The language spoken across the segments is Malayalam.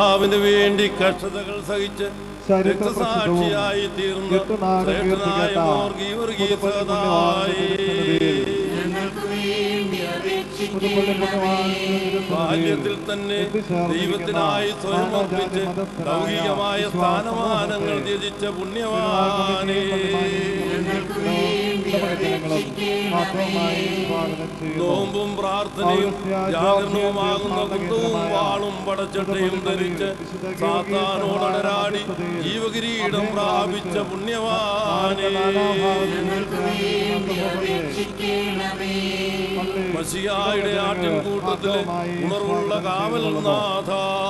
കർത്താവിന് വേണ്ടി കഷ്ടതകൾ സഹിച്ച് ചരിത്ര രക്തസാക്ഷിയായി തീർന്ന എട്ടുനാട് ശ്രേഷ്ഠനായ കീർത്തികേട്ട മോർ ഗീവർഗീസദായി പുതുപ്പള്ളി പുണ്യവാൻ ബാല്യത്തിൽ തന്നെ ദൈവത്തിനായി സ്വയം അർപ്പിച്ച് ലൗകികമായ സ്ഥാനമാനങ്ങൾ ത്യജിച്ച പുണ്യവാനേ മാത്രമായി സ്വാഗതം ചെയ്യുന്നു നോമ്പും പ്രാർത്ഥനയും ജാഗരണവുമാകുന്ന കുന്തവും വാളും പടച്ചട്ടയും ധരിച്ച് സാത്താനോടരാടി ജീവകിരീടം പ്രാപിച്ച പുണ്യവാനേ മസിയായുടെ ആട്ടിൻ കൂട്ടത്തിലെ ഉണർവുള്ള കാവൽ നാഥ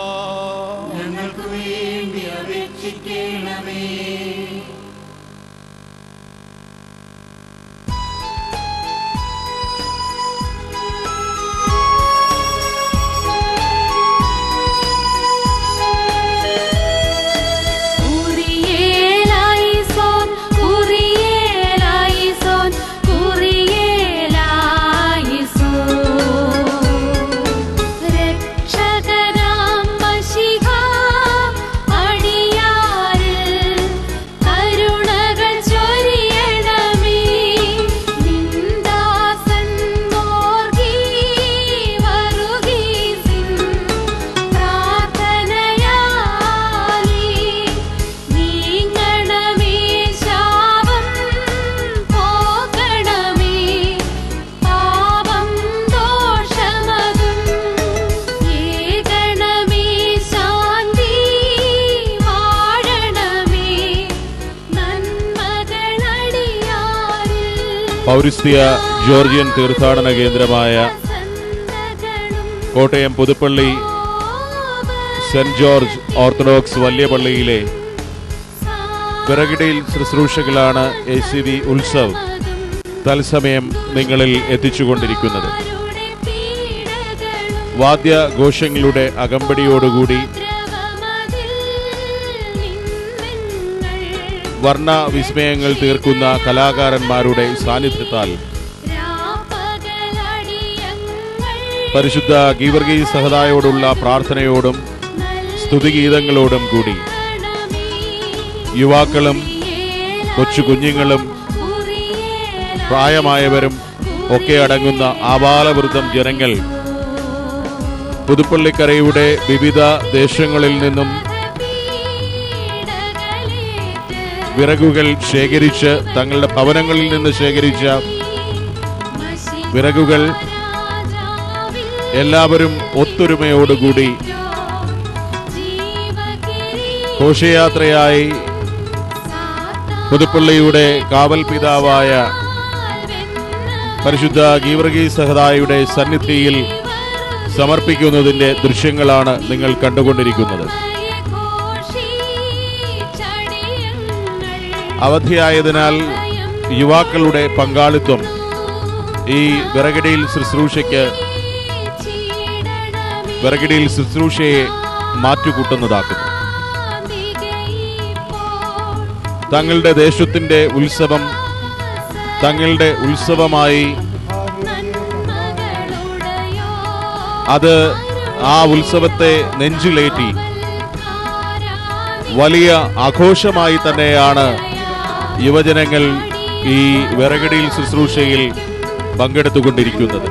കുറിയേലായിസോൻ കുറിയേലായിസോൻ കുറിയേലായിസോൻ രക്ഷകനാം മശിഹാ അടിയാരിൽ കരുണകൾ ചൊരിയണമേ നിന്ദാസൻ മോർഗി വരുകീസിൻ പ്രാർത്ഥനയാലേ നീങ്ങണമേ ശാപം പോകണമേ പാപം ദോഷമതും ഏകണമേ ശാന്തി വാഴണമേ നന്മകളടിയാരിൽ പൗരസ്ത്യ ജോർജിയൻ തീർത്ഥാടന കേന്ദ്രമായ Kottayam Puthuppally Saint George Orthodox വലിയ പള്ളിയിലെ പിറകിടയിൽ ശുശ്രൂഷകളാണ് എ സി വി ഉത്സവ് തത്സമയം നിങ്ങളിൽ എത്തിച്ചുകൊണ്ടിരിക്കുന്നത് വാദ്യഘോഷങ്ങളുടെ അകമ്പടിയോടുകൂടി വർണ്ണ വിസ്മയങ്ങൾ തീർക്കുന്ന കലാകാരന്മാരുടെ സാന്നിധ്യത്താൽ പരിശുദ്ധ ഗീവർഗീ സഹതായോടുള്ള പ്രാർത്ഥനയോടും സ്തുതിഗീതങ്ങളോടും കൂടി യുവാക്കളും കൊച്ചു കുഞ്ഞുങ്ങളും പ്രായമായവരും ഒക്കെ അടങ്ങുന്ന ആബാലവൃദ്ധം ജനങ്ങൾ പുതുപ്പള്ളിക്കരയുടെ വിവിധ ദേശങ്ങളിൽ നിന്നും വിറകുകൾ ശേഖരിച്ച് തങ്ങളുടെ ഭവനങ്ങളിൽ നിന്ന് ശേഖരിച്ച വിറകുകൾ എല്ലാവരും ഒത്തൊരുമയോടുകൂടി ഘോഷയാത്രയായി പുതുപ്പള്ളിയുടെ കാവൽ പിതാവായ പരിശുദ്ധ ഗീവർഗീ സഹതായുടെ സന്നിധിയിൽ സമർപ്പിക്കുന്നതിന്റെ ദൃശ്യങ്ങളാണ് നിങ്ങൾ കണ്ടുകൊണ്ടിരിക്കുന്നത് അവധിയായതിനാൽ യുവാക്കളുടെ പങ്കാളിത്തം ഈ വിറകിടിയിൽ ശുശ്രൂഷയ്ക്ക് വിറകിടിയിൽ ശുശ്രൂഷയെ മാറ്റുകൂട്ടുന്നതാക്കുന്നു തങ്ങളുടെ ദേശത്തിന്റെ ഉത്സവം തങ്ങളുടെ ഉത്സവമായി അത് ആ ഉത്സവത്തെ നെഞ്ചിലേറ്റി വലിയ ആഘോഷമായി തന്നെയാണ് യുവജനങ്ങൾ ഈ വിറകടിയിൽ ശുശ്രൂഷയിൽ പങ്കെടുത്തുകൊണ്ടിരിക്കുന്നത്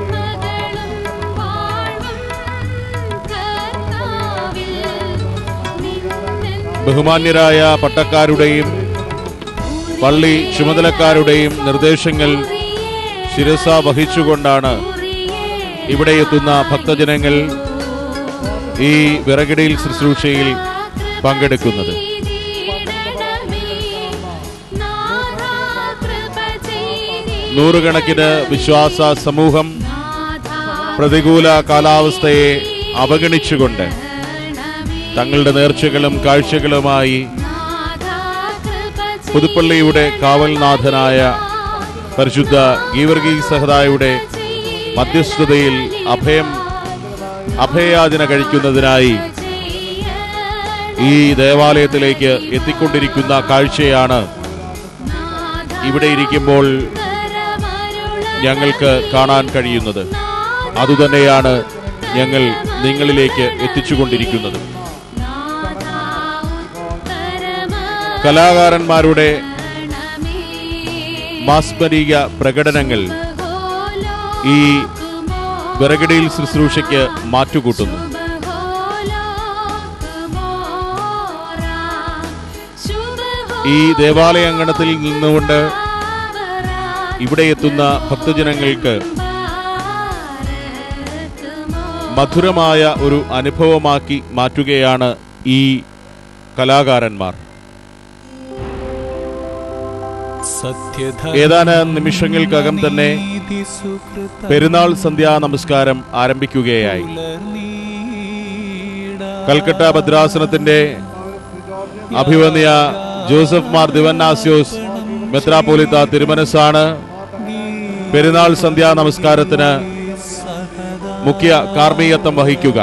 ബഹുമാന്യരായ പട്ടക്കാരുടെയും പള്ളി ചുമതലക്കാരുടെയും നിർദ്ദേശങ്ങൾ ശിരസ വഹിച്ചുകൊണ്ടാണ് ഇവിടെ എത്തുന്ന ഭക്തജനങ്ങൾ ഈ വിറകിടയിൽ ശുശ്രൂഷയിൽ പങ്കെടുക്കുന്നത് നൂറുകണക്കിന് വിശ്വാസ സമൂഹം പ്രതികൂല കാലാവസ്ഥയെ അവഗണിച്ചുകൊണ്ട് തങ്ങളുടെ നേർച്ചകളും കാഴ്ചകളുമായി പുതുപ്പള്ളിയുടെ കാവൽനാഥനായ പരിശുദ്ധ ഗീവർഗീ സഹതായുടെ മധ്യസ്ഥതയിൽ അഭയം അഭയയാചന കഴിക്കുന്നതിനായി ഈ ദേവാലയത്തിലേക്ക് എത്തിക്കൊണ്ടിരിക്കുന്ന കാഴ്ചയാണ് ഇവിടെ ഇരിക്കുമ്പോൾ ഞങ്ങൾക്ക് കാണാൻ കഴിയുന്നത് അതുതന്നെയാണ് ഞങ്ങൾ നിങ്ങളിലേക്ക് എത്തിച്ചുകൊണ്ടിരിക്കുന്നത് കലാകാരന്മാരുടെ മാസ്മരിക പ്രകടനങ്ങൾ ഈ വിറകടിയിൽ ശുശ്രൂഷയ്ക്ക് മാറ്റുകൂട്ടുന്നു ഈ ദേവാലയ അങ്കണത്തിൽ നിന്നുകൊണ്ട് ഇവിടെ എത്തുന്ന ഭക്തജനങ്ങൾക്ക് മധുരമായ ഒരു അനുഭവമാക്കി മാറ്റുകയാണ് ഈ കലാകാരന്മാർ ഏതാനും നിമിഷങ്ങൾക്കകം തന്നെ പെരുന്നാൾ സന്ധ്യാ നമസ്കാരം ആരംഭിക്കുകയായി കൽക്കട്ട ഭദ്രാസനത്തിന്റെ അഭിവന്യ ജോസഫ് മാർ ദിവന്നാസ്യോസ് മെത്രാപോലിത്ത തിരുമനസാണ് പെരുന്നാൾ സന്ധ്യാ നമസ്കാരത്തിന് മുഖ്യ കാർമ്മികത്വം വഹിക്കുക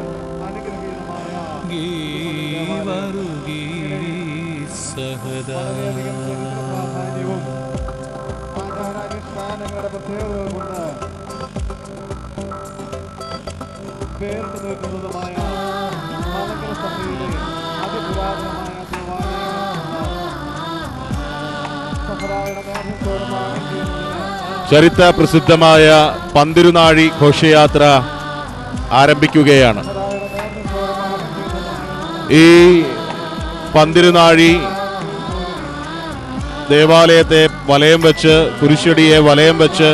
ആചാരാനുഷ്ഠാനങ്ങളുടെ പ്രത്യേകത കൊണ്ട് പേർത്ത് നിൽക്കുന്നതുമായ മലങ്കര സഭയിലെ അതിപുരാതനമായ ദേവാലയമാണ് സഹറായുടെ നേതൃത്വത്തോടെ പാകം ചെയ്യുന്നതിന് ചരിത്ര പ്രസിദ്ധമായ പന്തിരുനാഴി ഘോഷയാത്ര ആരംഭിക്കുകയാണ് സഹറായുടെ നേതൃത്വത്തോടെ പാകം ചെയ്യുന്നതിനായി ഈ പന്തിരുനാഴി ദേവാലയത്തെ വലയം വെച്ച് കുരിശടിയെ വലയം വെച്ച്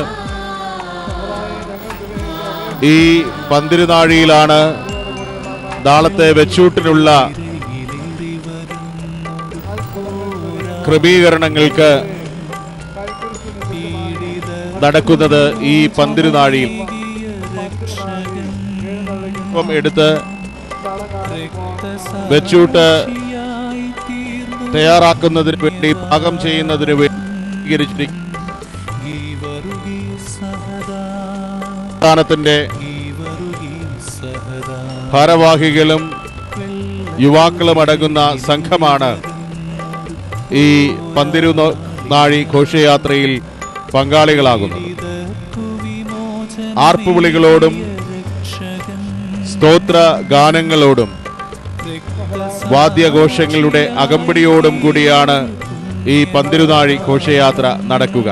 ഈ പന്തിരുനാഴിയിലാണ് നാളത്തെ വെച്ചൂട്ടിനുള്ള ക്രമീകരണങ്ങൾക്ക് നടക്കുന്നത് ഈ പന്തിരുനാഴിയിൽ ഇപ്പം എടുത്ത് വെച്ചൂട്ട് തയ്യാറാക്കുന്നതിന് വേണ്ടി പാകം ചെയ്യുന്നതിന് വേണ്ടി സ്വീകരിച്ചിരിക്കുന്ന സ്ഥാനത്തിന്റെ ഭാരവാഹികളും യുവാക്കളും അടങ്ങുന്ന സംഘമാണ് ഈ പന്തിരു നാഴി ഘോഷയാത്രയിൽ പങ്കാളികളാകുന്നത് ആർപ്പുവിളികളോടും സ്തോത്ര ഗാനങ്ങളോടും വാദ്യഘോഷങ്ങളുടെ അകമ്പടിയോടും കൂടിയാണ് ഈ പന്തിരുനാഴി ഘോഷയാത്ര നടക്കുക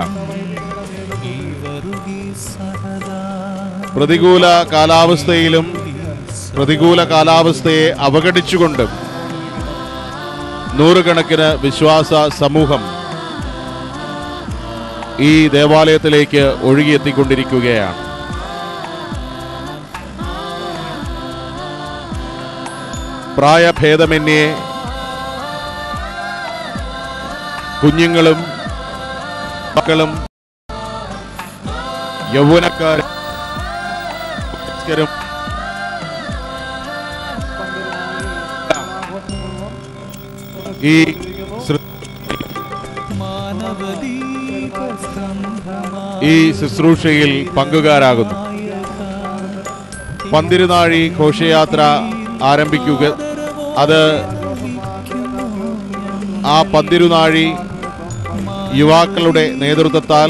പ്രതികൂല കാലാവസ്ഥയിലും പ്രതികൂല കാലാവസ്ഥയെ അവഗണിച്ചുകൊണ്ടും നൂറുകണക്കിന് വിശ്വാസ സമൂഹം ഈ ദേവാലയത്തിലേക്ക് ഒഴുകിയെത്തിക്കൊണ്ടിരിക്കുകയാണ് പ്രായഭേദമന്യേ കുഞ്ഞുങ്ങളും മക്കളും യൗവനക്കാരും വയസ്കരും ഈ ശ്ര- ഈ ശുശ്രൂഷയിൽ പങ്കുകാരാകുന്നു പന്തിരുനാഴി ഘോഷയാത്ര ആരംഭിക്കുക അത് ആ പന്തിരുനാഴി യുവാക്കളുടെ നേതൃത്വത്താൽ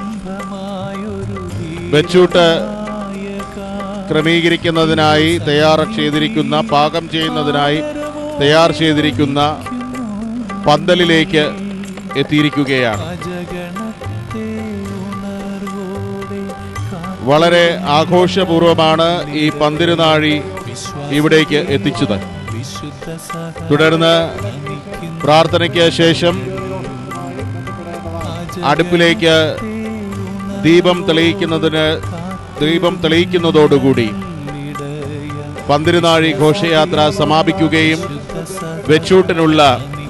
വെച്ചൂട്ട് ക്രമീകരിക്കുന്നതിനായി തയ്യാർ ചെയ്തിരിക്കുന്ന പാകം ചെയ്യുന്നതിനായി തയ്യാർ ചെയ്തിരിക്കുന്ന പന്തലിലേക്ക് എത്തിയിരിക്കുകയാണ് വളരെ ആഘോഷപൂർവമാണ് ഈ പന്തിരുനാഴി ഇവിടേക്ക് എത്തിച്ചത് തുടർന്ന് പ്രാർത്ഥനയ്ക്ക് ശേഷം അടുപ്പിലേക്ക് ദീപം തെളിയിക്കുന്നതിന് ദീപം തെളിയിക്കുന്നതോടുകൂടി പന്തിരുനാഴി ഘോഷയാത്ര സമാപിക്കുകയും വെച്ചൂട്ടിനുള്ള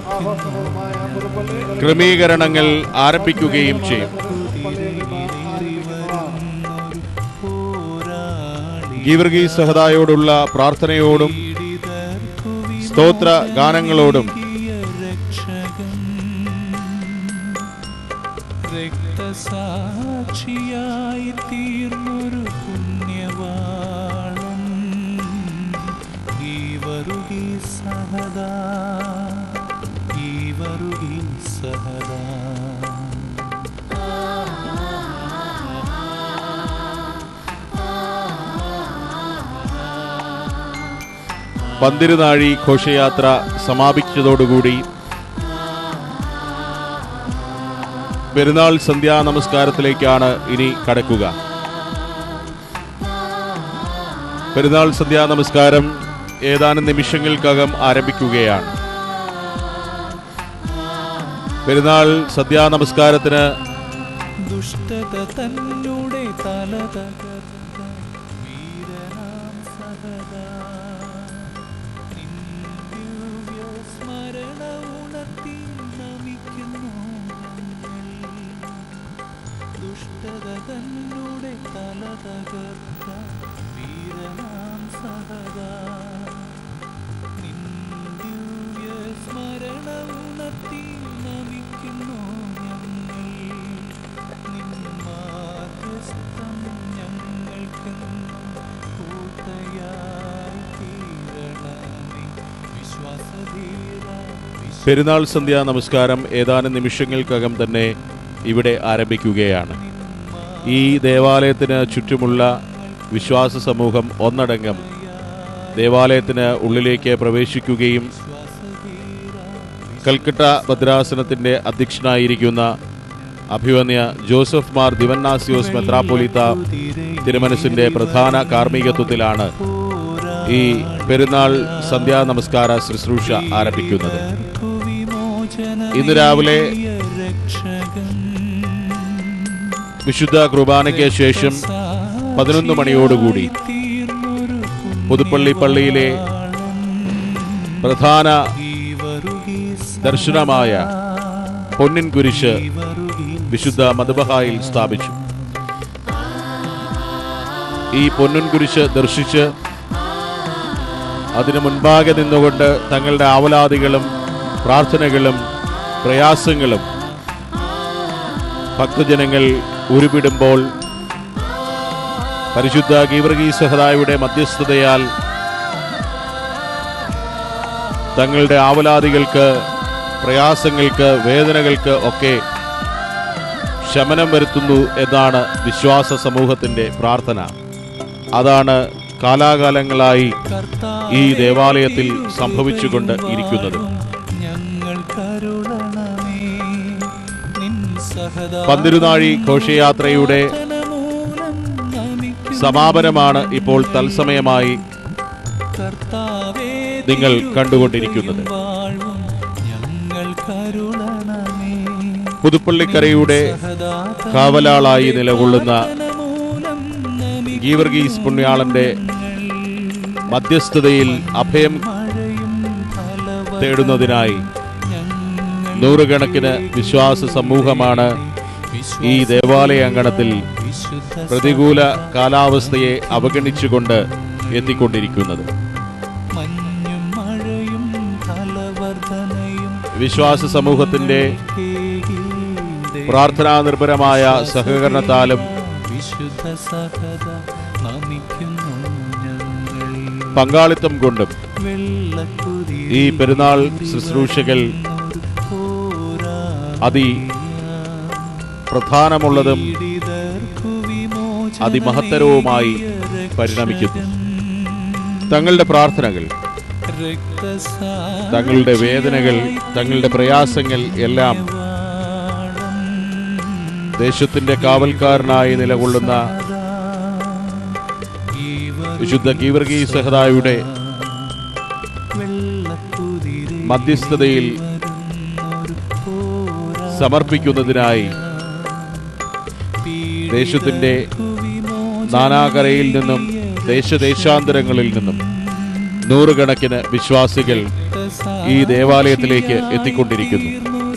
ക്രമീകരണങ്ങൾ ആരംഭിക്കുകയും ചെയ്യും ഗീവർഗി സഹതായോടുള്ള പ്രാർത്ഥനയോടും സ്തോത്ര ഗാനങ്ങളോടും രക്തസാക്ഷിയായി തീർന്നൊരു പുണ്യവാളൻ ഈ വരുകി സഹദാ ഈ വരുകി സഹദാ പന്തിരുനാഴി ഘോഷയാത്ര സമാപിച്ചതോടുകൂടി പെരുന്നാൾ സന്ധ്യാ നമസ്കാരത്തിലേക്കാണ് ഇനി കടക്കുക പെരുന്നാൾ സന്ധ്യാ നമസ്കാരം ഏതാനും നിമിഷങ്ങൾക്കകം ആരംഭിക്കുകയാണ് പെരുന്നാൾ സന്ധ്യാ നമസ്കാരത്തിന് ദുഷ്ടത തന്നുടെ തല തകർത്ത വീരനാം സഹദാ നിൻ ദിവ്യ സ്മരണ ഉണർത്തി നമിക്കുന്നു ഞങ്ങൾ. ദുഷ്ടത തന്നുടെ തല തകർത്ത വീരനാം സഹദാ നിൻ ദിവ്യ സ്മരണ ഉണർത്തി നമിക്കുന്നു ഞങ്ങൾ നിൻ മാധ്യസ്ഥം ഞങ്ങൾക്കെന്നും കൂട്ടയായി തീരണമേ വിശ്വാസധീര പെരുന്നാൾ സന്ധ്യാ നമസ്കാരം ഏതാനും നിമിഷങ്ങൾക്കകം തന്നെ ഇവിടെ ആരംഭിക്കുകയാണ് ഈ ദേവാലയത്തിന് ചുറ്റുമുള്ള വിശ്വാസ സമൂഹം ഒന്നടങ്കം ദേവാലയത്തിന് ഉള്ളിലേക്ക് പ്രവേശിക്കുകയും കൽക്കട്ട ഭദ്രാസനത്തിന്റെ അധ്യക്ഷനായിരിക്കുന്ന അഭിവന്യ ജോസഫ് മാർ ദിവന്നാസിയോസ് മെത്രാപ്പൊലിത്ത തിരുമനസിന്റെ പ്രധാന കാർമ്മികത്വത്തിലാണ് ഈ പെരുന്നാൾ സന്ധ്യാ നമസ്കാര ശുശ്രൂഷ ആരംഭിക്കുന്നത് ഇന്ന് രാവിലെ വിശുദ്ധ കുർബാനയ്ക്ക് ശേഷം പതിനൊന്ന് മണിയോടുകൂടി പുതുപ്പള്ളി പള്ളിയിലെ പ്രധാന ദർശനമായ പൊന്നിൻ കുരിശ് വിശുദ്ധ മധുബഹായിൽ സ്ഥാപിച്ചു ഈ പൊന്നിൻ കുരിശ് ദർശിച്ച് അതിനു മുൻപാകെ നിന്നുകൊണ്ട് തങ്ങളുടെ ആവലാതികളും പ്രാർത്ഥനകളും പ്രയാസങ്ങളും ഭക്തജനങ്ങൾ ഉരുവിടുമ്പോൾ പരിശുദ്ധ ഗീവർഗീ സഹദായുടെ മധ്യസ്ഥതയാൽ തങ്ങളുടെ ആവലാതികൾക്ക് പ്രയാസങ്ങൾക്ക് വേദനകൾക്ക് ഒക്കെ ശമനം വരുത്തുന്നു എന്നാണ് വിശ്വാസ സമൂഹത്തിന്റെ പ്രാർത്ഥന അതാണ് കാലാകാലങ്ങളായി ഈ ദേവാലയത്തിൽ സംഭവിച്ചുകൊണ്ട് ഇരിക്കുന്നത് ഞങ്ങൾ കരുളണമേ നിൻ സഹദാ പന്തിരുനാഴി ഘോഷയാത്രയുടെ മൂലം നമിക്കുന്നു സമാപനമാണ് ഇപ്പോൾ തത്സമയമായി കർത്താവേ നിങ്ങൾ കണ്ടുകൊണ്ടിരിക്കുന്നത് വാഴ്വും ഞങ്ങൾ കരുളണമേ പുതുപ്പള്ളിക്കരയുടെ സഹദാ കാവലാളായി നിലകൊള്ളുന്ന മൂലം നമി ഗീവർഗീസ് പുണ്യാളന്റെ മധ്യസ്ഥതയിൽ അഭയം മഴയും ഫലവ തേടുന്നതിനായി നൂറുകണക്കിന് വിശ്വാസ സമൂഹമാണ് ഈ ദേവാലയ അങ്കണത്തിൽ വിശുദ്ധ പ്രതികൂല കാലാവസ്ഥയെ അവഗണിച്ചുകൊണ്ട് എത്തിക്കൊണ്ടിരിക്കുന്നത് മഞ്ഞും മഴയും ഫലവർദ്ധനയും വിശ്വാസ സമൂഹത്തിന്റെ പ്രാർത്ഥനാ നിർഭരമായ സഹകരണത്താലും വിശുദ്ധ സഹത നമിക്കുന്നു ഞങ്ങൾ പങ്കാളിത്തം കൊണ്ടും വെള്ളക്കുതി ഈ പെരുന്നാൾ ശുശ്രൂഷകൾ അതി പ്രധാനമുള്ളതും അതിമഹത്തരവുമായി പരിണമിക്കുന്നു തങ്ങളുടെ പ്രാർത്ഥനകൾ തങ്ങളുടെ വേദനകൾ തങ്ങളുടെ പ്രയാസങ്ങൾ എല്ലാം ദേശത്തിന്റെ കാവൽക്കാരനായി നിലകൊള്ളുന്ന വിശുദ്ധ ഗീവർഗീ സഹദായുടെ മധ്യസ്ഥതയിൽ സമർപ്പിക്കുന്നതിനായി ദേശത്തിന്റെ നാനാകരയിൽ നിന്നും ദേശദേശാന്തരങ്ങളിൽ നിന്നും നൂറുകണക്കിന് വിശ്വാസികൾ ഈ ദേവാലയത്തിലേക്ക് എത്തിക്കൊണ്ടിരിക്കുന്നു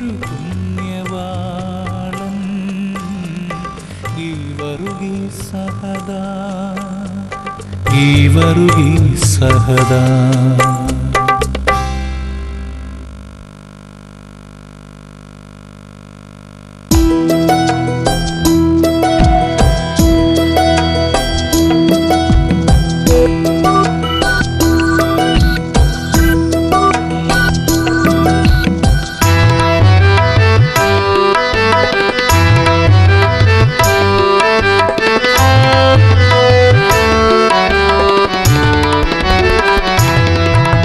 ഈവറുകി സഹദാ യേശുവേ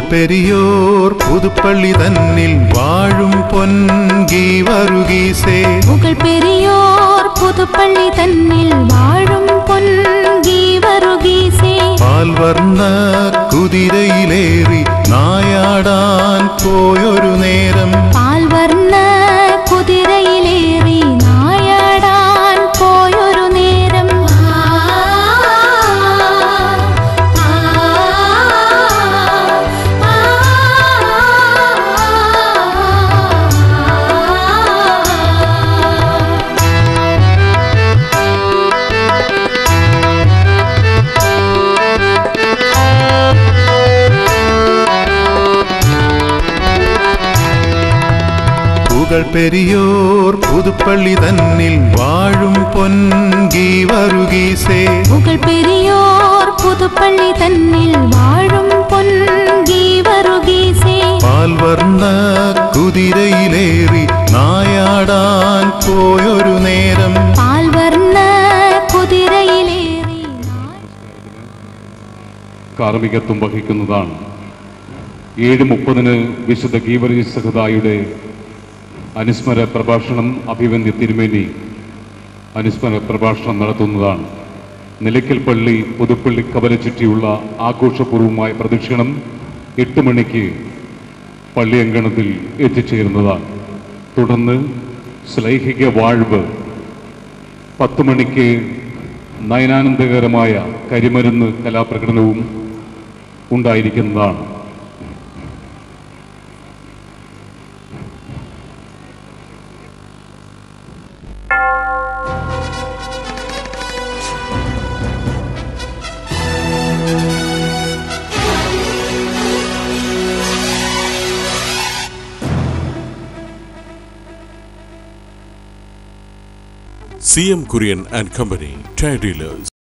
പെരിയോർ പുതുപ്പള്ളി തന്നിൽ വാഴും പൊൻഗീവറുകീസേ പുകൾ പെരിയോർ പുതുപ്പള്ളി തന്നിൽ വാഴും പൊൻഗീവറുകീസേ പാൽവർണ്ണ കുതിരയിലേറി നായാടാൻ പോയൊരു നേരം പാൽവർണ്ണ കുതിരയിലേറി നായാടാൻ പോയൊരു നേരം പുകൾ പെരിയോർ പുതുപ്പള്ളി തന്നിൽ വാഴും പൊൻഗീവറുകീസേ പുകൾ പെരിയോർ പുതുപ്പള്ളി തന്നിൽ വാഴും പൊൻഗീവറുകീസേ പാൽവർണ്ണ കുതിരയിലേറി നായാടാൻ പോയൊരു നേരം പാൽവർണ്ണ കുതിരയിലേറി കാർമ്മികത്വം വഹിക്കുന്നതാണ് ഏഴ് മുപ്പതിന് വിശുദ്ധ ഗീവറി സഹദായുടെ അനുസ്മര പ്രഭാഷണം അഭിവന്യ തിരുമേനി അനുസ്മര പ്രഭാഷണം നടത്തുന്നതാണ് നിലയ്ക്കൽ പള്ളി പുതുപ്പള്ളി കവല ചുറ്റിയുള്ള ആഘോഷപൂർവമായ പ്രദക്ഷിണം എട്ട് മണിക്ക് പള്ളിയങ്കണത്തിൽ എത്തിച്ചേരുന്നതാണ് തുടർന്ന് ശ്ലൈഹിക വാഴ്വ് പത്ത് മണിക്ക് നയനാനന്ദകരമായ കരിമരുന്ന് കലാപ്രകടനവും ഉണ്ടായിരിക്കുന്നതാണ് CM Kurian and Company, Tire Dealers.